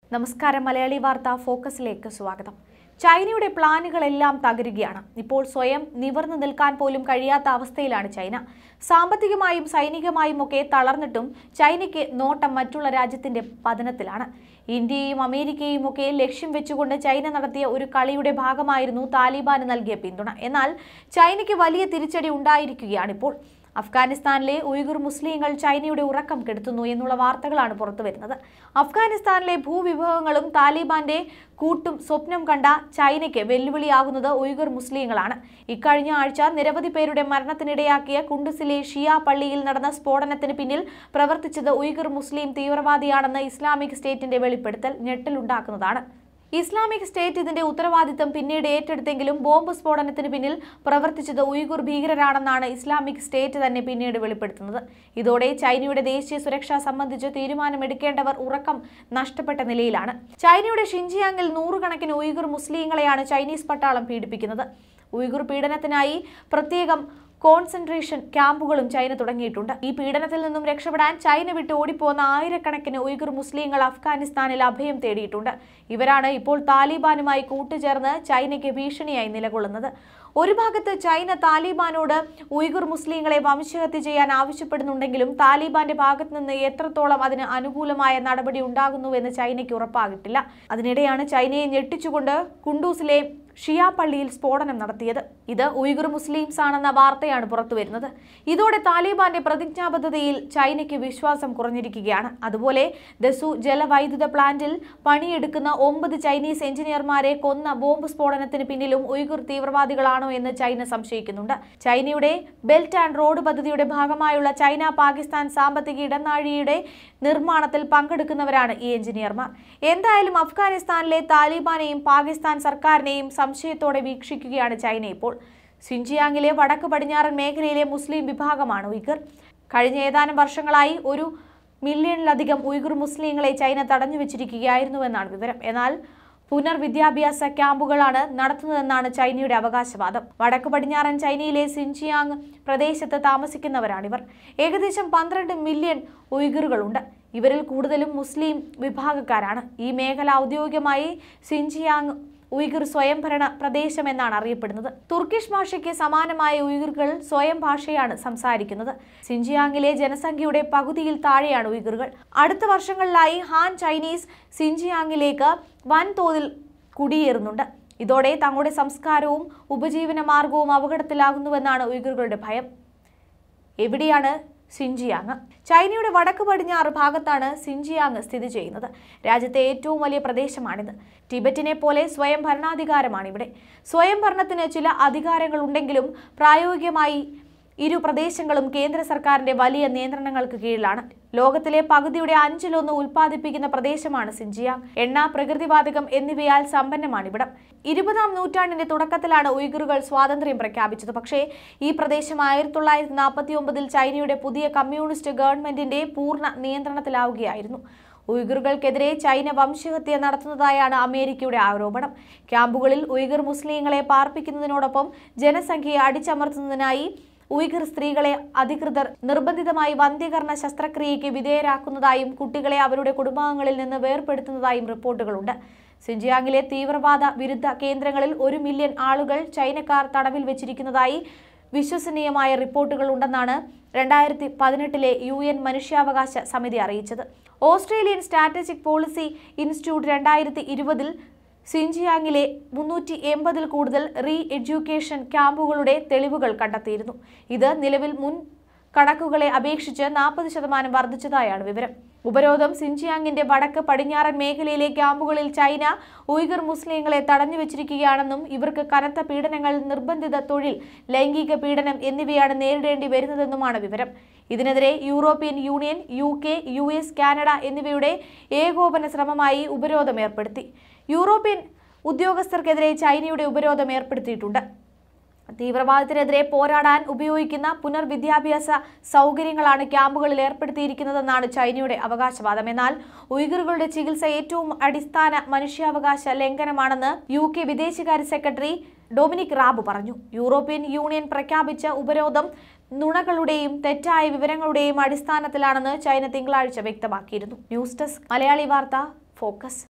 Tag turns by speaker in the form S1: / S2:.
S1: നമസ്കാരം മലയാളി വാർത്ത ഫോക്കസിലേക്ക് സ്വാഗതം ചൈനയുടെ പ്ലാനുകളെല്ലാം തകരുകയാണ് ഇപ്പോൾ സ്വയം നിവർന്നു നിൽക്കാൻ പോലും കഴിയാത്ത അവസ്ഥയിലാണ് ചൈന സാമ്പത്തികമായും സൈനികമായും ഒക്കെ തളർന്നിട്ടും ചൈനയ്ക്ക് നോട്ടം മറ്റുള്ള രാജ്യത്തിന്റെ പതനത്തിലാണ് ഇന്ത്യയും അമേരിക്കയും ഒക്കെ ലക്ഷ്യം വെച്ചുകൊണ്ട് ചൈന നടത്തിയ ഒരു കളിയുടെ ഭാഗമായിരുന്നു താലിബാന് നൽകിയ പിന്തുണ എന്നാൽ ചൈനയ്ക്ക് വലിയ തിരിച്ചടി ഉണ്ടായിരിക്കുകയാണിപ്പോൾ അഫ്ഗാനിസ്ഥാനിലെ ഉയ്ഗുർ മുസ്ലിങ്ങൾ ചൈനയുടെ ഉറക്കം കെടുത്തുന്നു എന്നുള്ള വാർത്തകളാണ് പുറത്തുവരുന്നത് അഫ്ഗാനിസ്ഥാനിലെ ഭൂവിഭവങ്ങളും താലിബാന്റെ കൂട്ടും സ്വപ്നം കണ്ട ചൈനയ്ക്ക് വെല്ലുവിളിയാകുന്നത് ഉയ്ഗുർ മുസ്ലിങ്ങളാണ് ഇക്കഴിഞ്ഞ ആഴ്ച നിരവധി പേരുടെ മരണത്തിനിടയാക്കിയ കുണ്ടുസിലെ ഷിയ പള്ളിയിൽ നടന്ന സ്ഫോടനത്തിന് പിന്നിൽ പ്രവർത്തിച്ചത് ഉയ്ഗുർ മുസ്ലിം തീവ്രവാദിയാണെന്ന് ഇസ്ലാമിക് സ്റ്റേറ്റിന്റെ വെളിപ്പെടുത്തൽ ഞെട്ടലുണ്ടാക്കുന്നതാണ് ഇസ്ലാമിക് സ്റ്റേറ്റ് ഇതിന്റെ ഉത്തരവാദിത്തം പിന്നീട് ഏറ്റെടുത്തെങ്കിലും ബോംബ് സ്ഫോടനത്തിന് പിന്നിൽ പ്രവർത്തിച്ചത് ഉയ്ഗുർ ഭീകരരാണെന്നാണ് ഇസ്ലാമിക് സ്റ്റേറ്റ് തന്നെ പിന്നീട് വെളിപ്പെടുത്തുന്നത് ഇതോടെ ചൈനയുടെ ദേശീയ സുരക്ഷ സംബന്ധിച്ച് തീരുമാനമെടുക്കേണ്ടവർ ഉറക്കം നഷ്ടപ്പെട്ട നിലയിലാണ് ചൈനയുടെ ഷിൻജിയാങ്ങിൽ നൂറുകണക്കിന് ഉയ്ഗുർ മുസ്ലിങ്ങളെയാണ് ചൈനീസ് പട്ടാളം പീഡിപ്പിക്കുന്നത് ഉയ്ഗുർ പീഡനത്തിനായി പ്രത്യേകം കോൺസെൻട്രേഷൻ ക്യാമ്പുകളും ചൈന തുടങ്ങിയിട്ടുണ്ട് ഈ പീഡനത്തിൽ നിന്നും രക്ഷപ്പെടാൻ ചൈന വിട്ട് ഓടിപ്പോന്ന ആയിരക്കണക്കിന് ഉയ്ഗുർ മുസ്ലിങ്ങൾ അഫ്ഗാനിസ്ഥാനിൽ അഭയം തേടിയിട്ടുണ്ട് ഇവരാണ് ഇപ്പോൾ താലിബാനുമായി കൂട്ടുചേർന്ന് ചൈനയ്ക്ക് ഭീഷണിയായി നിലകൊള്ളുന്നത് ഒരു ഭാഗത്ത് ചൈന താലിബാനോട് ഉയ്ഗുർ മുസ്ലിങ്ങളെ വംശഹത്യ ചെയ്യാൻ ആവശ്യപ്പെടുന്നുണ്ടെങ്കിലും താലിബാന്റെ ഭാഗത്ത് നിന്ന് എത്രത്തോളം അതിന് അനുകൂലമായ നടപടി ഉണ്ടാകുന്നുവെന്ന് ചൈനയ്ക്ക് ഉറപ്പാകിട്ടില്ല അതിനിടെയാണ് ചൈനയെ ഞെട്ടിച്ചുകൊണ്ട് കുണ്ടൂസിലെ ഷിയ പള്ളിയിൽ സ്ഫോടനം നടത്തിയത് ഇത് ഉയ്ഗുർ മുസ്ലിംസ് ആണെന്ന വാർത്തയാണ് പുറത്തുവരുന്നത് ഇതോടെ താലിബാന്റെ പ്രതിജ്ഞാബദ്ധതയിൽ ചൈനയ്ക്ക് വിശ്വാസം കുറഞ്ഞിരിക്കുകയാണ് അതുപോലെ ദസു ജലവൈദ്യുത പ്ലാന്റിൽ പണിയെടുക്കുന്ന ഒമ്പത് ചൈനീസ് എഞ്ചിനീയർമാരെ കൊന്ന ബോംബ് സ്ഫോടനത്തിന് പിന്നിലും ഉയ്ഗുർ തീവ്രവാദികളാണോ എന്ന് ചൈന സംശയിക്കുന്നുണ്ട് ചൈനയുടെ ബെൽറ്റ് ആൻഡ് റോഡ് പദ്ധതിയുടെ ഭാഗമായുള്ള ചൈന പാകിസ്ഥാൻ സാമ്പത്തിക ഇടനാഴിയുടെ നിർമ്മാണത്തിൽ പങ്കെടുക്കുന്നവരാണ് ഈ എഞ്ചിനീയർമാർ എന്തായാലും അഫ്ഗാനിസ്ഥാനിലെ താലിബാനെയും പാകിസ്ഥാൻ സർക്കാരിനെയും സംശയത്തോടെ വീക്ഷിക്കുകയാണ് ചൈന ഇപ്പോൾ സിൻജിയാങ്ങിലെ വടക്ക് പടിഞ്ഞാറൻ മേഖലയിലെ മുസ്ലിം വിഭാഗമാണ് ഉയ്ഗർ കഴിഞ്ഞ ഏതാനും വർഷങ്ങളായി ഒരു മില്യണിലധികം ഉയ്ഗുർ മുസ്ലിങ്ങളെ ചൈന തടഞ്ഞു വെച്ചിരിക്കുകയായിരുന്നുവെന്നാണ് വിവരം എന്നാൽ പുനർവിദ്യാഭ്യാസ ക്യാമ്പുകളാണ് നടത്തുന്നതെന്നാണ് ചൈനയുടെ അവകാശവാദം വടക്ക് പടിഞ്ഞാറൻ ചൈനയിലെ സിൻജിയാങ് പ്രദേശത്ത് താമസിക്കുന്നവരാണിവർ ഏകദേശം പന്ത്രണ്ട് മില്യൺ ഉയ്ഗറുകളുണ്ട് ഇവരിൽ കൂടുതലും മുസ്ലിം വിഭാഗക്കാരാണ് ഈ മേഖല ഔദ്യോഗികമായി സിൻജിയാങ് ഉയ്ഗുർ സ്വയംഭരണ പ്രദേശമെന്നാണ് അറിയപ്പെടുന്നത് തുർക്കിഷ് ഭാഷയ്ക്ക് സമാനമായ ഉയ്ഗുറുകൾ സ്വയം ഭാഷയാണ് സംസാരിക്കുന്നത് സിൻജിയാങ്ങിലെ ജനസംഖ്യയുടെ പകുതിയിൽ താഴെയാണ് ഉയ്ഗുറുകൾ അടുത്ത വർഷങ്ങളിലായി ഹാൻ ചൈനീസ് സിൻജിയാങ്ങിലേക്ക് വൻതോതിൽ കുടിയേറുന്നുണ്ട് ഇതോടെ തങ്ങളുടെ സംസ്കാരവും ഉപജീവന മാർഗവും അപകടത്തിലാകുന്നുവെന്നാണ് ഉയ്ഗുറുകളുടെ ഭയം എവിടെയാണ് സിൻജിയാങ് ചൈനയുടെ വടക്ക് പടിഞ്ഞാറ് ഭാഗത്താണ് സിൻജിയാങ് സ്ഥിതി ചെയ്യുന്നത് രാജ്യത്തെ ഏറ്റവും വലിയ പ്രദേശമാണിത് ടിബറ്റിനെ പോലെ സ്വയം ഭരണാധികാരമാണ് ഇവിടെ സ്വയം ഭരണത്തിന് ചില അധികാരങ്ങൾ ഉണ്ടെങ്കിലും പ്രായോഗികമായി ഇരു പ്രദേശങ്ങളും കേന്ദ്ര സർക്കാരിന്റെ വലിയ നിയന്ത്രണങ്ങൾക്ക് കീഴിലാണ് ലോകത്തിലെ പകുതിയുടെ അഞ്ചിലൊന്ന് ഉൽപ്പാദിപ്പിക്കുന്ന പ്രദേശമാണ് സിൻജിയാങ് എണ്ണ പ്രകൃതിവാതകം എന്നിവയാൽ സമ്പന്നമാണ് ഇവിടം ഇരുപതാം നൂറ്റാണ്ടിന്റെ തുടക്കത്തിലാണ് ഉയ്ഗുറുകൾ സ്വാതന്ത്ര്യം പ്രഖ്യാപിച്ചത് പക്ഷേ ഈ പ്രദേശം ആയിരത്തി തൊള്ളായിരത്തി നാൽപ്പത്തി ഒമ്പതിൽ ചൈനയുടെ പുതിയ കമ്മ്യൂണിസ്റ്റ് ഗവൺമെന്റിന്റെ പൂർണ്ണ നിയന്ത്രണത്തിലാവുകയായിരുന്നു ഉയ്ഗുറുകൾക്കെതിരെ ചൈന വംശഹത്യ നടത്തുന്നതായാണ് അമേരിക്കയുടെ ആരോപണം ക്യാമ്പുകളിൽ ഉയ്ഗുർ മുസ്ലിങ്ങളെ പാർപ്പിക്കുന്നതിനോടൊപ്പം ജനസംഖ്യയെ അടിച്ചമർത്തുന്നതിനായി ഉയ്ഗർ സ്ത്രീകളെ അധികൃതർ നിർബന്ധിതമായി വന്ധ്യകരണ ശസ്ത്രക്രിയയ്ക്ക് വിധേയരാക്കുന്നതായും കുട്ടികളെ അവരുടെ കുടുംബാംഗങ്ങളിൽ നിന്ന് വേർപെടുത്തുന്നതായും റിപ്പോർട്ടുകളുണ്ട് സിൻജിയാങ്ങിലെ തീവ്രവാദ വിരുദ്ധ കേന്ദ്രങ്ങളിൽ ഒരു മില്യൺ ആളുകൾ ചൈനക്കാർ തടവിൽ വെച്ചിരിക്കുന്നതായി വിശ്വസനീയമായ റിപ്പോർട്ടുകൾ ഉണ്ടെന്നാണ് രണ്ടായിരത്തി പതിനെട്ടിലെ യു എൻ മനുഷ്യാവകാശ സമിതി അറിയിച്ചത് ഓസ്ട്രേലിയൻ സ്ട്രാറ്റജിക് പോളിസി ഇൻസ്റ്റിറ്റ്യൂട്ട് രണ്ടായിരത്തി ഇരുപതിൽ സിൻജിയാങ്ങിലെ മുന്നൂറ്റി എൺപതിൽ കൂടുതൽ റീ എഡ്യൂക്കേഷൻ ക്യാമ്പുകളുടെ തെളിവുകൾ കണ്ടെത്തിയിരുന്നു ഇത് നിലവിൽ മുൻ കണക്കുകളെ അപേക്ഷിച്ച് നാൽപ്പത് ശതമാനം വർദ്ധിച്ചതായാണ് വിവരം ഉപരോധം സിൻജിയാങ്ങിന്റെ വടക്ക് പടിഞ്ഞാറൻ മേഖലയിലെ ക്യാമ്പുകളിൽ ചൈന ഉയ്ഗർ മുസ്ലിങ്ങളെ തടഞ്ഞു വെച്ചിരിക്കുകയാണെന്നും ഇവർക്ക് കനത്ത പീഡനങ്ങൾ നിർബന്ധിത തൊഴിൽ ലൈംഗിക പീഡനം എന്നിവയാണ് നേരിടേണ്ടി വരുന്നതെന്നുമാണ് വിവരം ഇതിനെതിരെ European Union U K U S Canada എന്നിവയുടെ ഏകോപന ശ്രമമായി ഉപരോധം ഏർപ്പെടുത്തി യൂറോപ്യൻ ഉദ്യോഗസ്ഥർക്കെതിരെ ചൈനയുടെ ഉപരോധം ഏർപ്പെടുത്തിയിട്ടുണ്ട് തീവ്രവാദത്തിനെതിരെ പോരാടാൻ ഉപയോഗിക്കുന്ന പുനർവിദ്യാഭ്യാസ സൗകര്യങ്ങളാണ് ക്യാമ്പുകളിൽ ഏർപ്പെടുത്തിയിരിക്കുന്നതെന്നാണ് ചൈനയുടെ അവകാശവാദം എന്നാൽ ഉയ്ഗറുകളുടെ ചികിത്സ ഏറ്റവും അടിസ്ഥാന മനുഷ്യാവകാശ ലംഘനമാണെന്ന് യു കെ വിദേശകാര്യ സെക്രട്ടറി ഡൊമിനിക് റാബ് പറഞ്ഞു യൂറോപ്യൻ യൂണിയൻ പ്രഖ്യാപിച്ച ഉപരോധം നുണകളുടെയും തെറ്റായ വിവരങ്ങളുടെയും അടിസ്ഥാനത്തിലാണെന്ന് ചൈന തിങ്കളാഴ്ച വ്യക്തമാക്കിയിരുന്നു ന്യൂസ് ഡെസ്ക് മലയാളി വാർത്ത ഫോക്കസ്